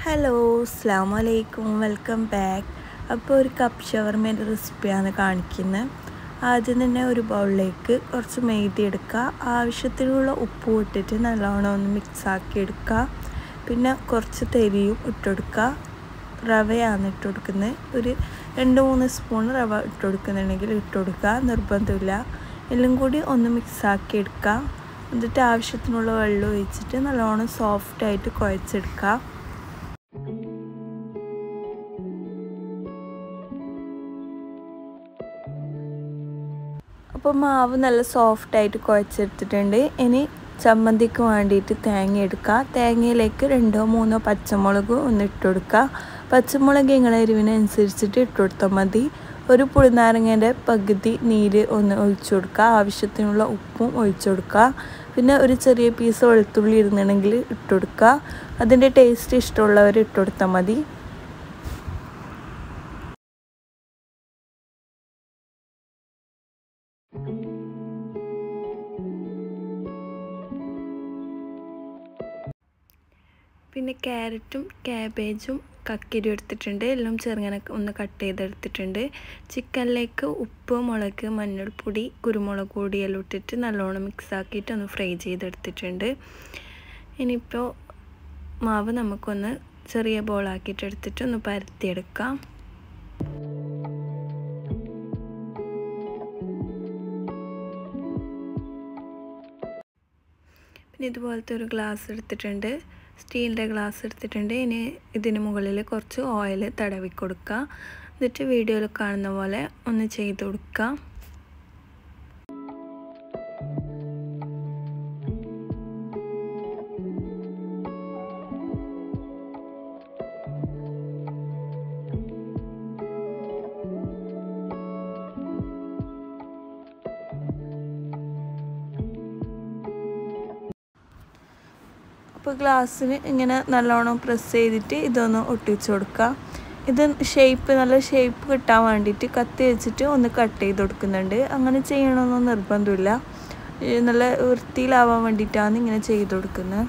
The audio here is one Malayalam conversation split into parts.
ഹലോ അസ്സാം വലൈക്കും വെൽക്കം ബാക്ക് അപ്പോൾ ഒരു കപ്പ് ഷവർമേൻ്റെ റെസിപ്പിയാണ് കാണിക്കുന്നത് ആദ്യം തന്നെ ഒരു ബൗളിലേക്ക് കുറച്ച് മെയ്തി എടുക്കുക ആവശ്യത്തിനുള്ള ഉപ്പും ഇട്ടിട്ട് നല്ലോണം ഒന്ന് മിക്സ് ആക്കി എടുക്കുക പിന്നെ കുറച്ച് തെരിയും ഇട്ടെടുക്കുക റവയാണ് ഇട്ട് കൊടുക്കുന്നത് ഒരു രണ്ട് മൂന്ന് സ്പൂൺ റവ ഇട്ട് കൊടുക്കുന്നുണ്ടെങ്കിൽ ഇട്ട് കൊടുക്കുക നിർബന്ധമില്ല എല്ലാം കൂടി ഒന്ന് മിക്സ് ആക്കി എടുക്കുക എന്നിട്ട് ആവശ്യത്തിനുള്ള വെള്ളം ഒഴിച്ചിട്ട് നല്ലോണം സോഫ്റ്റായിട്ട് കുഴച്ചെടുക്കുക അപ്പോൾ മാവ് നല്ല സോഫ്റ്റായിട്ട് കുഴച്ചെടുത്തിട്ടുണ്ട് ഇനി ചമ്മന്തിക്ക് വേണ്ടിയിട്ട് തേങ്ങ എടുക്കുക തേങ്ങയിലേക്ക് രണ്ടോ മൂന്നോ പച്ചമുളക് ഒന്ന് ഇട്ട് കൊടുക്കുക പച്ചമുളക് നിങ്ങളെ എരിവിനനുസരിച്ചിട്ട് ഇട്ട് കൊടുത്താൽ മതി ഒരു പുളിനാരങ്ങേൻ്റെ പകുതി നീര് ഒന്ന് ഒഴിച്ചു കൊടുക്കുക ആവശ്യത്തിനുള്ള ഉപ്പും ഒഴിച്ചു കൊടുക്കുക പിന്നെ ഒരു ചെറിയ പീസ് വെളുത്തുള്ളി ഇരുന്നുണ്ടെങ്കിൽ ഇട്ട് കൊടുക്കുക അതിൻ്റെ ടേസ്റ്റ് ഇഷ്ടമുള്ളവർ ഇട്ട് കൊടുത്താൽ മതി പിന്നെ ക്യാരറ്റും ക്യാബേജും കക്കിരി എടുത്തിട്ടുണ്ട് എല്ലാം ചെറുങ്ങനെ ഒന്ന് കട്ട് ചെയ്തെടുത്തിട്ടുണ്ട് ചിക്കനിലേക്ക് ഉപ്പ് മുളക് മഞ്ഞൾപ്പൊടി കുരുമുളക് പൊടി എല്ലാം ഇട്ടിട്ട് നല്ലോണം മിക്സ് ആക്കിയിട്ട് ഒന്ന് ഫ്രൈ ചെയ്തെടുത്തിട്ടുണ്ട് ഇനിയിപ്പോൾ മാവ് നമുക്കൊന്ന് ചെറിയ ബോളാക്കിയിട്ട് എടുത്തിട്ട് ഒന്ന് പരത്തിയെടുക്കാം പിന്നെ ഇതുപോലത്തെ ഒരു ഗ്ലാസ് എടുത്തിട്ടുണ്ട് സ്റ്റീലിൻ്റെ ഗ്ലാസ് എടുത്തിട്ടുണ്ട് ഇനി ഇതിന് മുകളിൽ കുറച്ച് ഓയിൽ തടവി കൊടുക്കുക എന്നിട്ട് വീഡിയോയിൽ കാണുന്ന പോലെ ഒന്ന് ചെയ്ത് കൊടുക്കുക അപ്പോൾ ഗ്ലാസ്സിന് ഇങ്ങനെ നല്ലോണം പ്രസ് ചെയ്തിട്ട് ഇതൊന്ന് ഒട്ടിച്ചു കൊടുക്കുക ഇത് ഷേപ്പ് നല്ല ഷേപ്പ് കിട്ടാൻ വേണ്ടിയിട്ട് കത്തി വെച്ചിട്ട് ഒന്ന് കട്ട് ചെയ്ത് കൊടുക്കുന്നുണ്ട് അങ്ങനെ ചെയ്യണമെന്നൊന്നും നിർബന്ധമില്ല നല്ല വൃത്തിയിലാവാൻ വേണ്ടിയിട്ടാണ് ഇങ്ങനെ ചെയ്ത് കൊടുക്കുന്നത്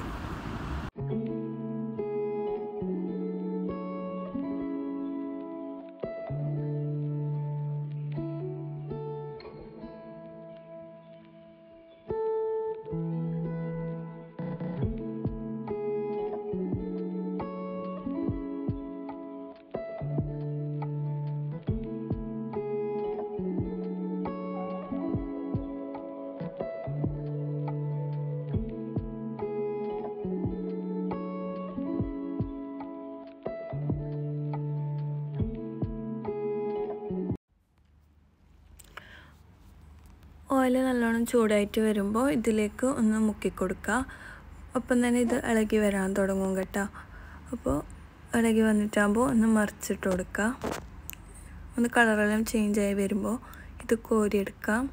ഓയിൽ നല്ലോണം ചൂടായിട്ട് വരുമ്പോൾ ഇതിലേക്ക് ഒന്ന് മുക്കി കൊടുക്കുക ഒപ്പം തന്നെ ഇത് ഇളകി വരാൻ തുടങ്ങും കേട്ടോ അപ്പോൾ ഇളകി വന്നിട്ടാകുമ്പോൾ ഒന്ന് മറിച്ചിട്ട് കൊടുക്കുക ഒന്ന് കളറെല്ലാം ചേഞ്ച് ആയി വരുമ്പോൾ ഇത് കോരിയെടുക്കാം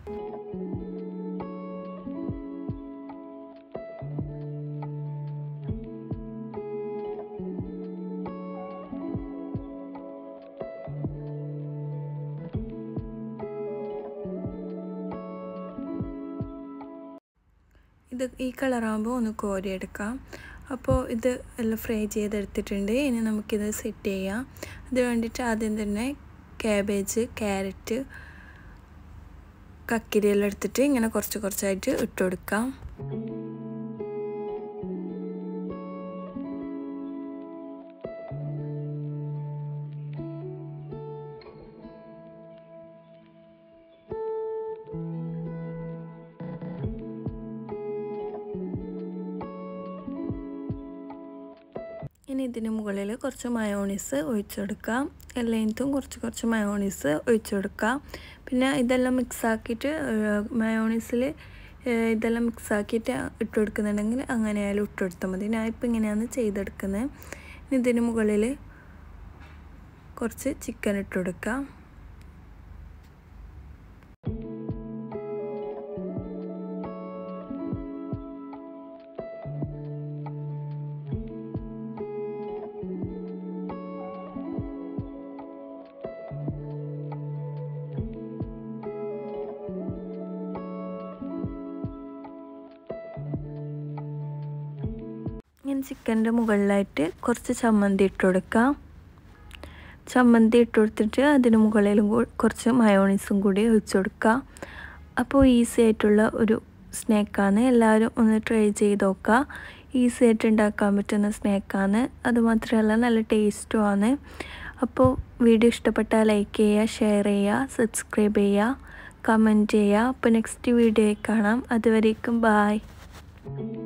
ഇത് ഈ കളറാകുമ്പോൾ ഒന്ന് കോരിയെടുക്കാം അപ്പോൾ ഇത് എല്ലാം ഫ്രൈ ചെയ്തെടുത്തിട്ടുണ്ട് ഇനി നമുക്കിത് സെറ്റ് ചെയ്യാം അത് വേണ്ടിയിട്ട് ആദ്യം തന്നെ ക്യാബേജ് ക്യാരറ്റ് കക്കിരിയെല്ലാം എടുത്തിട്ട് ഇങ്ങനെ കുറച്ച് കുറച്ചായിട്ട് ഇട്ട് കൊടുക്കാം ഇനി ഇതിന് മുകളിൽ കുറച്ച് മയോണീസ് ഒഴിച്ചെടുക്കാം എല്ലായിടത്തും കുറച്ച് കുറച്ച് മയോണീസ് ഒഴിച്ചെടുക്കാം പിന്നെ ഇതെല്ലാം മിക്സ് ആക്കിയിട്ട് മയോണീസിൽ ഇതെല്ലാം മിക്സ് ആക്കിയിട്ട് ഇട്ട് കൊടുക്കുന്നുണ്ടെങ്കിൽ അങ്ങനെ ആയാലും ഇട്ട് കൊടുത്താൽ മതി ഞാൻ ഇപ്പം ഇങ്ങനെയാണ് ചെയ്തെടുക്കുന്നത് ഇനി ഇതിന് മുകളിൽ കുറച്ച് ചിക്കൻ ഇട്ട് കൊടുക്കാം ചിക്കൻ്റെ മുകളിലായിട്ട് കുറച്ച് ചമ്മന്തി ഇട്ട് കൊടുക്കാം ചമ്മന്തി ഇട്ട് കൊടുത്തിട്ട് അതിന് മുകളിലും കുറച്ച് മയോണീസും കൂടി ഒഴിച്ചു കൊടുക്കുക അപ്പോൾ ഈസി ആയിട്ടുള്ള ഒരു സ്നാക്കാണ് എല്ലാവരും ഒന്ന് ട്രൈ ചെയ്ത് നോക്കുക ഈസി ആയിട്ട് ഉണ്ടാക്കാൻ പറ്റുന്ന സ്നാക്കാണ് അതുമാത്രമല്ല നല്ല ടേസ്റ്റുമാണ് അപ്പോൾ വീഡിയോ ഇഷ്ടപ്പെട്ടാൽ ലൈക്ക് ചെയ്യുക ഷെയർ ചെയ്യുക സബ്സ്ക്രൈബ് ചെയ്യുക കമൻറ്റ് ചെയ്യുക അപ്പോൾ നെക്സ്റ്റ് വീഡിയോയിൽ കാണാം അതുവരേക്കും ബായ്